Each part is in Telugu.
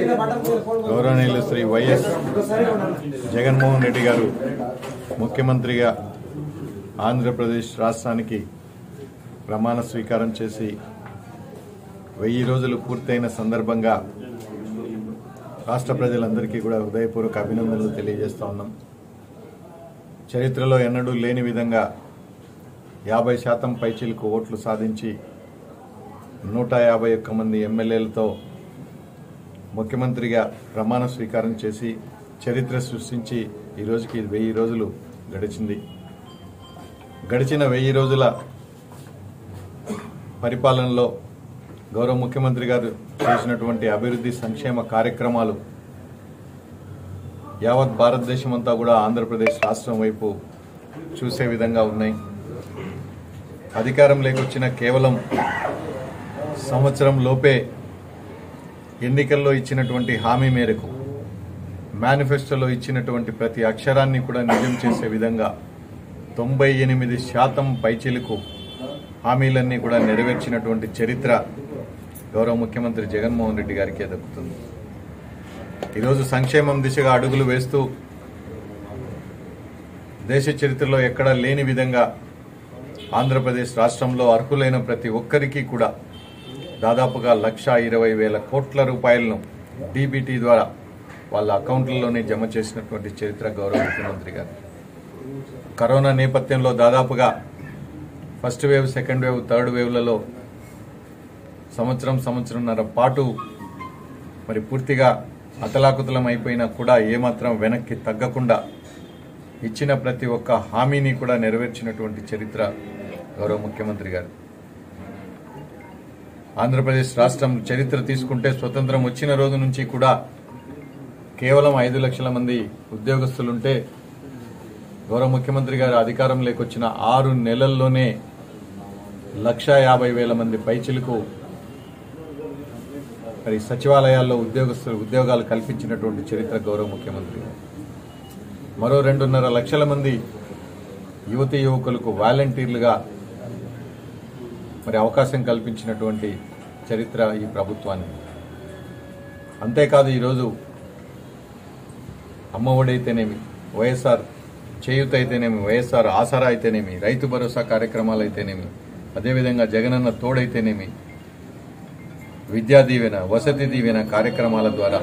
గౌరవనీయులు శ్రీ వైఎస్ జగన్మోహన్ రెడ్డి గారు ముఖ్యమంత్రిగా ఆంధ్రప్రదేశ్ రాష్ట్రానికి ప్రమాణ స్వీకారం చేసి వెయ్యి రోజులు పూర్తయిన సందర్భంగా రాష్ట్ర ప్రజలందరికీ కూడా హృదయపూర్వక అభినందనలు తెలియజేస్తా ఉన్నాం చరిత్రలో ఎన్నడూ లేని విధంగా యాభై శాతం పైచీలకు ఓట్లు సాధించి నూట యాభై ఒక్క మంది ఎమ్మెల్యేలతో ముఖ్యమంత్రిగా ప్రమాణ స్వీకారం చేసి చరిత్ర సృష్టించి ఈ రోజుకి వెయ్యి రోజులు గడిచింది గడిచిన వెయ్యి రోజుల పరిపాలనలో గౌరవ ముఖ్యమంత్రి గారు చేసినటువంటి అభివృద్ధి సంక్షేమ కార్యక్రమాలు యావత్ భారతదేశం అంతా కూడా ఆంధ్రప్రదేశ్ రాష్ట్రం వైపు చూసే విధంగా ఉన్నాయి అధికారం లేకొచ్చిన కేవలం సంవత్సరం లోపే ఎన్నికల్లో ఇచ్చినటువంటి హామీ మేరకు మేనిఫెస్టోలో ఇచ్చినటువంటి ప్రతి అక్షరాన్ని కూడా నిజం చేసే విధంగా తొంభై ఎనిమిది శాతం పైచిలుకు హామీలన్నీ కూడా నెరవేర్చినటువంటి చరిత్ర గౌరవ ముఖ్యమంత్రి జగన్మోహన్ రెడ్డి గారికే దక్కుతుంది ఈరోజు సంక్షేమం దిశగా అడుగులు వేస్తూ దేశ చరిత్రలో ఎక్కడా లేని విధంగా ఆంధ్రప్రదేశ్ రాష్ట్రంలో అర్హులైన ప్రతి ఒక్కరికి కూడా దాదాపుగా లక్ష ఇరవై వేల కోట్ల రూపాయలను డీబీటీ ద్వారా వాళ్ళ అకౌంట్లలోనే జమ చేసినటువంటి చరిత్ర గౌరవ ముఖ్యమంత్రి గారు కరోనా నేపథ్యంలో దాదాపుగా first wave second wave third వేవ్లలో సంవత్సరం సంవత్సరంన్నర పాటు మరి పూర్తిగా అతలాకుతలం అయిపోయినా కూడా ఏమాత్రం వెనక్కి తగ్గకుండా ఇచ్చిన ప్రతి ఒక్క హామీని కూడా నెరవేర్చినటువంటి చరిత్ర గౌరవ ముఖ్యమంత్రి గారు ఆంధ్రప్రదేశ్ రాష్ట్రం చరిత్ర తీసుకుంటే స్వతంత్రం వచ్చిన రోజు నుంచి కూడా కేవలం ఐదు లక్షల మంది ఉద్యోగస్తులుంటే గౌరవ ముఖ్యమంత్రి గారు అధికారం లేకొచ్చిన ఆరు నెలల్లోనే లక్ష యాభై వేల మంది పైచిలకు మరి సచివాలయాల్లో ఉద్యోగస్తులు ఉద్యోగాలు కల్పించినటువంటి చరిత్ర గౌరవ ముఖ్యమంత్రి గారు మరో రెండున్నర లక్షల మంది యువతి యువకులకు వాలంటీర్లుగా మరి అవకాశం కల్పించినటువంటి చరిత్ర ఈ ప్రభుత్వాన్ని అంతేకాదు ఈరోజు అమ్మఒడి అయితేనేమి వైఎస్ఆర్ చేయూత అయితేనేమి వైఎస్ఆర్ ఆసరా అయితేనేమి రైతు భరోసా కార్యక్రమాలు అయితేనేమి అదేవిధంగా జగనన్న తోడైతేనేమి విద్యా దీవెన వసతి దీవెన కార్యక్రమాల ద్వారా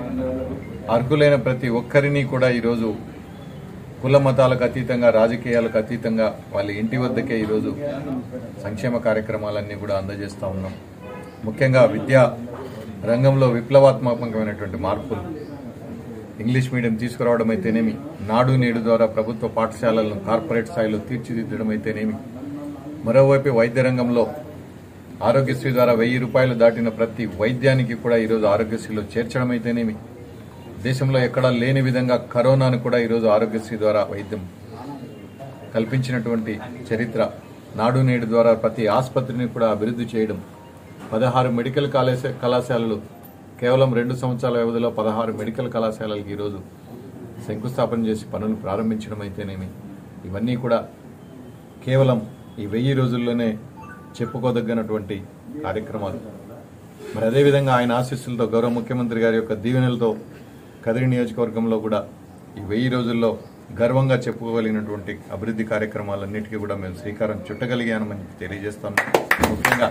అర్హులైన ప్రతి ఒక్కరిని కూడా ఈరోజు కుల మతాలకు అతీతంగా రాజకీయాలకు అతీతంగా వాళ్ళ ఇంటి వద్దకే ఈరోజు సంక్షేమ కార్యక్రమాలన్నీ కూడా అందజేస్తూ ఉన్నాం ముఖ్యంగా విద్యా రంగంలో విప్లవాత్మకమైనటువంటి మార్పులు ఇంగ్లీష్ మీడియం తీసుకురావడం అయితేనేమి నాడు నేడు ద్వారా ప్రభుత్వ పాఠశాలలను కార్పొరేట్ స్థాయిలో తీర్చిదిద్దడం అయితేనేమి మరోవైపు వైద్య రంగంలో ఆరోగ్యశ్రీ ద్వారా వెయ్యి రూపాయలు దాటిన ప్రతి వైద్యానికి కూడా ఈరోజు ఆరోగ్యశ్రీలో చేర్చడం అయితేనేమి దేశంలో ఎక్కడా లేని విధంగా కరోనాను కూడా ఈరోజు ఆరోగ్యశ్రీ ద్వారా వైద్యం కల్పించినటువంటి చరిత్ర నాడు నేడు ద్వారా ప్రతి ఆసుపత్రిని కూడా అభివృద్ధి చేయడం పదహారు మెడికల్ కాలేజ కళాశాలలు కేవలం రెండు సంవత్సరాల వ్యవధిలో పదహారు మెడికల్ కళాశాలలకు ఈరోజు శంకుస్థాపన చేసి పనులు ప్రారంభించడం అయితేనేమి ఇవన్నీ కూడా కేవలం ఈ వెయ్యి రోజుల్లోనే చెప్పుకోదగ్గనటువంటి కార్యక్రమాలు మరి అదేవిధంగా ఆయన ఆశీస్సులతో గౌరవ ముఖ్యమంత్రి గారి యొక్క దీవెనలతో కదిరి నియోజకవర్గంలో కూడా ఈ వెయ్యి రోజుల్లో గర్వంగా చెప్పుకోగలిగినటువంటి అభివృద్ధి కార్యక్రమాలన్నిటికీ కూడా మేము శ్రీకారం చుట్టగలిగామని తెలియజేస్తాం ముఖ్యంగా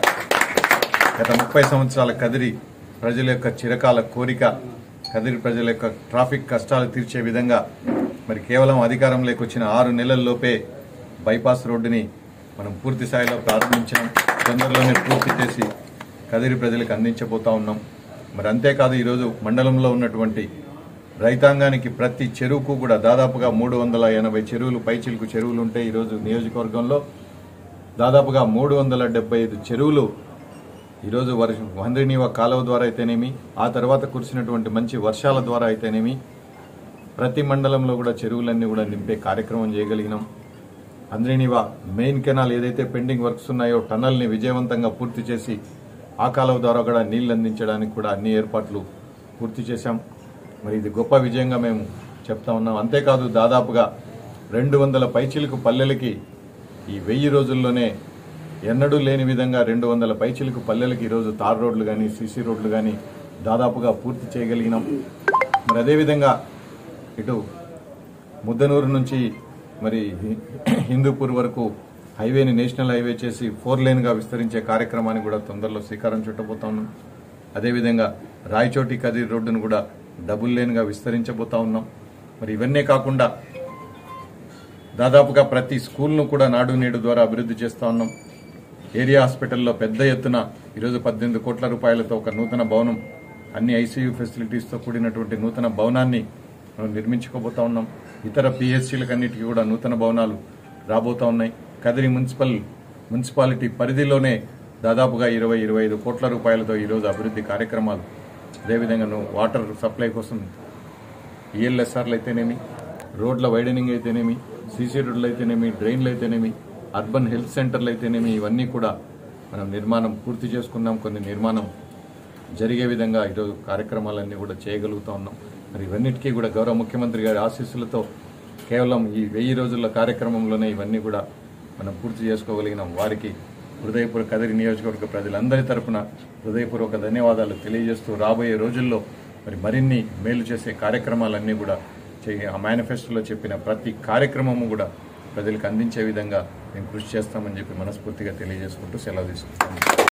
గత ముప్పై సంవత్సరాల కదిరి ప్రజల యొక్క చిరకాల కోరిక కదిరి ప్రజల యొక్క ట్రాఫిక్ కష్టాలు తీర్చే విధంగా మరి కేవలం అధికారంలోకి వచ్చిన ఆరు నెలల్లోపే బైపాస్ రోడ్డుని మనం పూర్తి స్థాయిలో ప్రారంభించాం తొందరలోనే పూర్తి చేసి కదిరి ప్రజలకు అందించబోతా ఉన్నాం మరి అంతేకాదు ఈరోజు మండలంలో ఉన్నటువంటి రైతాంగానికి ప్రతి చెరువుకు కూడా దాదాపుగా మూడు వందల ఎనభై చెరువులు పైచిలుకు చెరువులు ఉంటే ఈరోజు నియోజకవర్గంలో దాదాపుగా మూడు వందల డెబ్బై ఐదు చెరువులు ఈరోజు వర్ష హంద్రీనీవ కాలువ ద్వారా అయితేనేమి ఆ తర్వాత కురిసినటువంటి మంచి వర్షాల ద్వారా అయితేనేమి ప్రతి మండలంలో కూడా చెరువులన్నీ కూడా నింపే కార్యక్రమం చేయగలిగినాం అంద్రేనివా మెయిన్ కెనాల్ ఏదైతే పెండింగ్ వర్క్స్ ఉన్నాయో టన్నల్ని విజయవంతంగా పూర్తి చేసి ఆ కాలువ ద్వారా కూడా నీళ్లు అందించడానికి కూడా అన్ని ఏర్పాట్లు పూర్తి చేశాం మరి ఇది గొప్ప విజయంగా మేము చెప్తా ఉన్నాం అంతేకాదు దాదాపుగా రెండు వందల పైచిలకు పల్లెలకి ఈ వెయ్యి రోజుల్లోనే ఎన్నడూ లేని విధంగా రెండు వందల పైచిలకు పల్లెలకి ఈరోజు తార్ రోడ్లు కానీ సీసీ రోడ్లు కానీ దాదాపుగా పూర్తి చేయగలిగినాం మరి అదేవిధంగా ఇటు ముద్దనూరు నుంచి మరి హి- హిందూపూర్ వరకు హైవేని నేషనల్ హైవే చేసి ఫోర్ లేన్గా విస్తరించే కార్యక్రమాన్ని కూడా తొందరలో శ్రీకారం చుట్టబోతా ఉన్నాం అదేవిధంగా రాయచోటి కదిరి రోడ్డును కూడా డబుల్ లేన్గా విస్తరించబోతా ఉన్నాం మరి ఇవన్నీ కాకుండా దాదాపుగా ప్రతి స్కూల్ను కూడా నాడు నేడు ద్వారా అభివృద్ధి చేస్తా ఉన్నాం ఏరియా హాస్పిటల్లో పెద్ద ఎత్తున ఈరోజు పద్దెనిమిది కోట్ల రూపాయలతో ఒక నూతన భవనం అన్ని ఐసీయూ ఫెసిలిటీస్తో కూడినటువంటి నూతన భవనాన్ని మనం నిర్మించుకోబోతా ఉన్నాం ఇతర పిహెచ్సీలకు అన్నిటికీ కూడా నూతన భవనాలు రాబోతా ఉన్నాయి కదిరి మున్సిపల్ మున్సిపాలిటీ పరిధిలోనే దాదాపుగా ఇరవై ఇరవై ఐదు కోట్ల రూపాయలతో ఈరోజు అభివృద్ధి కార్యక్రమాలు అదేవిధంగా నువ్వు వాటర్ సప్లై కోసం ఈఎల్ఎస్ఆర్లు అయితేనేమి రోడ్ల వైడనింగ్ అయితేనేమి సీసీ రోడ్లు అయితేనేమి డ్రైన్లు అయితేనేమి అర్బన్ హెల్త్ సెంటర్లు అయితేనేమి ఇవన్నీ కూడా మనం నిర్మాణం పూర్తి చేసుకున్నాం కొన్ని నిర్మాణం జరిగే విధంగా ఈరోజు కార్యక్రమాలన్నీ కూడా చేయగలుగుతా ఉన్నాం మరి ఇవన్నిటికీ కూడా గౌరవ ముఖ్యమంత్రి గారి ఆశీస్సులతో కేవలం ఈ వెయ్యి రోజుల కార్యక్రమంలోనే ఇవన్నీ కూడా మనం పూర్తి చేసుకోగలిగినాం వారికి హృదయపూర్వక కదిరి నియోజకవర్గ ప్రజలందరి తరపున హృదయపూర్వక ధన్యవాదాలు తెలియజేస్తూ రాబోయే రోజుల్లో మరి మరిన్ని మేలు చేసే కార్యక్రమాలన్నీ కూడా చేయ- ఆ మేనిఫెస్టోలో చెప్పిన ప్రతి కార్యక్రమము కూడా ప్రజలకు అందించే విధంగా మేము కృషి చేస్తామని చెప్పి మనస్ఫూర్తిగా తెలియజేసుకుంటూ సెలవు తీసుకుంటాం